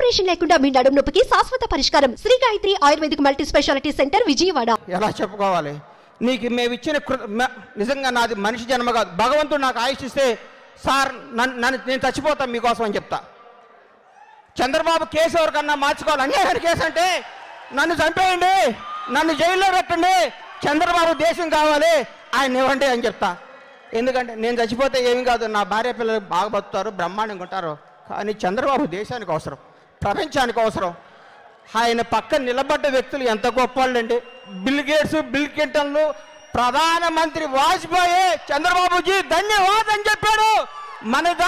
Operation లేకుండా మీ నడుము నొప్పికి శాశ్వత పరిష్కారం Sri Gayatri ayurvedic multi speciality centre Vijayawada ఎలా చెప్పుకోవాలి నీకు మేము ఇచ్చిన కృ మ- నిజంగా నాది మనిషి జన్మ కాదు భగవంతుడు నాకు ఆయుష్ ఇస్తే సార్ నన్ను నన్ను నేను చచ్చిపోతాను మీకోసం అని చెప్తా చంద్రబాబు కేసు ఎవరికన్నా మార్చుకోవాలి అన్యాయం కేసు అంటే నన్ను చంపేయండి నన్ను జైల్లో పెట్టండి చంద్రబాబు దేశం కావాలి ఆయన ఇవ్వండి అని చెప్తా ఎందుకంటే నేను చచ్చిపోతే ఏమి కాదు నా భార్య పిల్లలు బాగా బతుకుతారు బ్రహ్మాండంగా ఉంటారు కానీ చంద్రబాబు దేశానికి అవసరం ప్రపంచానికి అవసరం ఆయన పక్కన నిలబడ్డ వ్యక్తులు ఎంత గొప్పవాళ్ళండి బిల్ గేట్స్ బిల్ క్లింటన్లు ప్రధానమంత్రి వాజ్పేయి చంద్రబాబుజీ ధన్యవాదం అని చెప్పాడు మనదా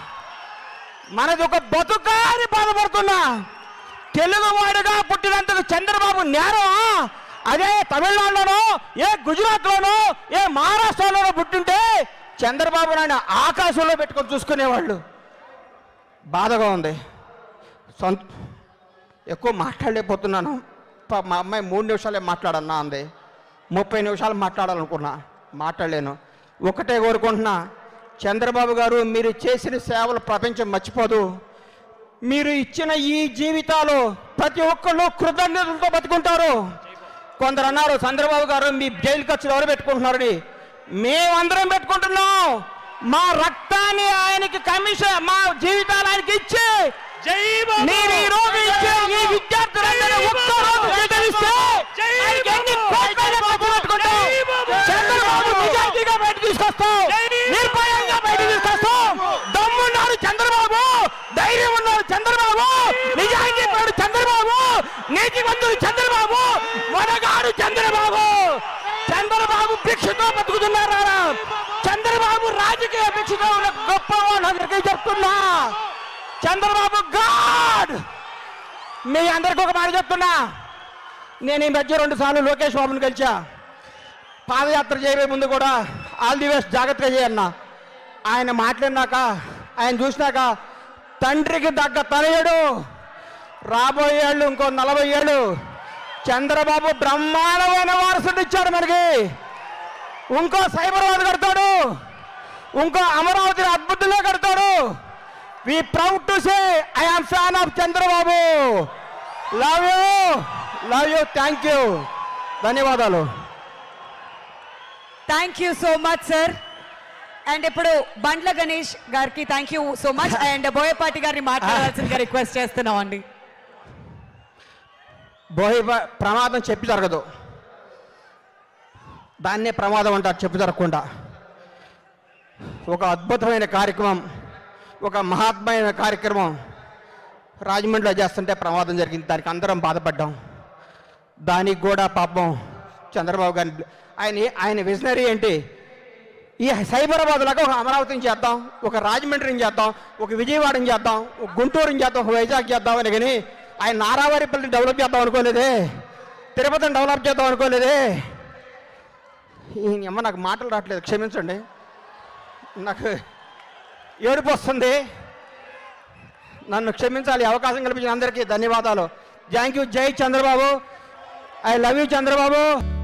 మనది ఒక బతుకా అని బాధపడుతున్నా తెలుగువాడుగా పుట్టినందుకు చంద్రబాబు నేరం అదే తమిళనాడులోనో ఏ గుజరాత్లోనో ఏ మహారాష్ట్రలోనో పుట్టింటే చంద్రబాబు నాయుడు ఆకాశంలో పెట్టుకొని చూసుకునేవాళ్ళు బాధగా ఉంది సొంత ఎక్కువ మాట్లాడలేకపోతున్నాను పా- మా అమ్మాయి మూడు నిమిషాలే మాట్లాడన్నా అంది ముప్పై నిమిషాలు మాట్లాడాలనుకున్నా మాట్లాడలేను ఒకటే కోరుకుంటున్నా చంద్రబాబు గారు మీరు చేసిన సేవలు ప్రపంచం మర్చిపోదు మీరు ఇచ్చిన ఈ జీవితాలు ప్రతి ఒక్కళ్ళు కృతజ్ఞతలతో బతుకుంటారు కొందరు అన్నారు చంద్రబాబు గారు మీ జైలు ఖర్చులు ఎవరు పెట్టుకుంటున్నారని మేమందరం పెట్టుకుంటున్నాం మా రక్తాన్ని ఆయనకి కమిషన్ మా జీవితాలు ఆయనకి ఇచ్చి మీరు ఈ రోజు ఇచ్చే ఈ విద్యార్థులందరూ ఒక్క రోజు జీవితమిస్తే ఆయనకి ఎన్ని కోట్లైనా ఖర్చు పెట్టుకుంటాం. చంద్రబాబు నిజాయితీగా బయట తీసుకొస్తాం నిర్భయంగా బయట తీసుకొస్తాం దమ్మున్నాడు చంద్రబాబు ధైర్యం ఉన్నాడు చంద్రబాబు నిజాయితీ పరుడు చంద్రబాబు నీతివంతుడు చంద్రబాబు మొదగాడు చంద్రబాబు చంద్రబాబు భిక్షతో బతుకుతున్నారా చంద్రబాబు రాజకీయ భిక్షతో ఉన్న గొప్పవాడు అందరికీ చెప్తున్నా చంద్రబాబు గాడ్ మీ అందరికి ఒక మాట చెప్తున్నా నేను ఈ మధ్య రెండు సార్లు లోకేష్ బాబుని కలిసా పాదయాత్ర చేయబోయే ముందు కూడా ఆల్ ది బెస్ట్ జాగ్రత్తగా చేయన్నా ఆయన మాట్లాడినాక ఆయన చూసినాక తండ్రికి దగ్గ తనయుడు రాబోయే ఏళ్ళు ఇంకో నలభై ఏళ్ళు చంద్రబాబు బ్రహ్మాండమైన వారసుడు ఇచ్చాడు మనకి ఇంకో సైబరాబాద్ కడతాడు ఇంకో అమరావతిని అద్భుతంగా కడతాడు we proud to say I am fan of Chandrababu love you love you thank you ధన్యవాదాలు thank you so much sir and ఇప్పుడు బండ్ల గణేష్ గారికి thank you so much and Boyapati గారిని మాట్లాడాల్సిందిగా రిక్వెస్ట్ చేస్తున్నాం అండి బోహి ప్రమాదం చెప్పి జరగదు దాన్నే ప్రమాదం అంటారు చెప్పి జరగకుండా ఒక అద్భుతమైన కార్యక్రమం ఒక మహాత్మైన కార్యక్రమం రాజమండ్రిలో చేస్తుంటే ప్రమాదం జరిగింది దానికి అందరం బాధపడ్డాం దానికి కూడా పాపం చంద్రబాబు గారిని ఆయన ఆయన విజనరీ ఏంటి ఈ సైబరాబాద్ లాగా ఒక అమరావతిని చేద్దాం ఒక రాజమండ్రిని చేద్దాం ఒక విజయవాడని చేద్దాం ఒక గుంటూరుని చేద్దాం ఒక వైజాగ్ చేద్దాం అని కానీ ఆయన నారావారిపల్లిని డెవలప్ చేద్దాం అనుకోలేదే తిరుపతిని డెవలప్ చేద్దాం అనుకోలేదే ఈ అమ్మ నాకు మాటలు రావట్లేదు క్షమించండి నాకు ఏడుపు వస్తుంది నన్ను క్షమించాలి ఈ అవకాశం కల్పించిన అందరికీ ధన్యవాదాలు థ్యాంక్ యూ జై Chandrababu I love you Chandrababu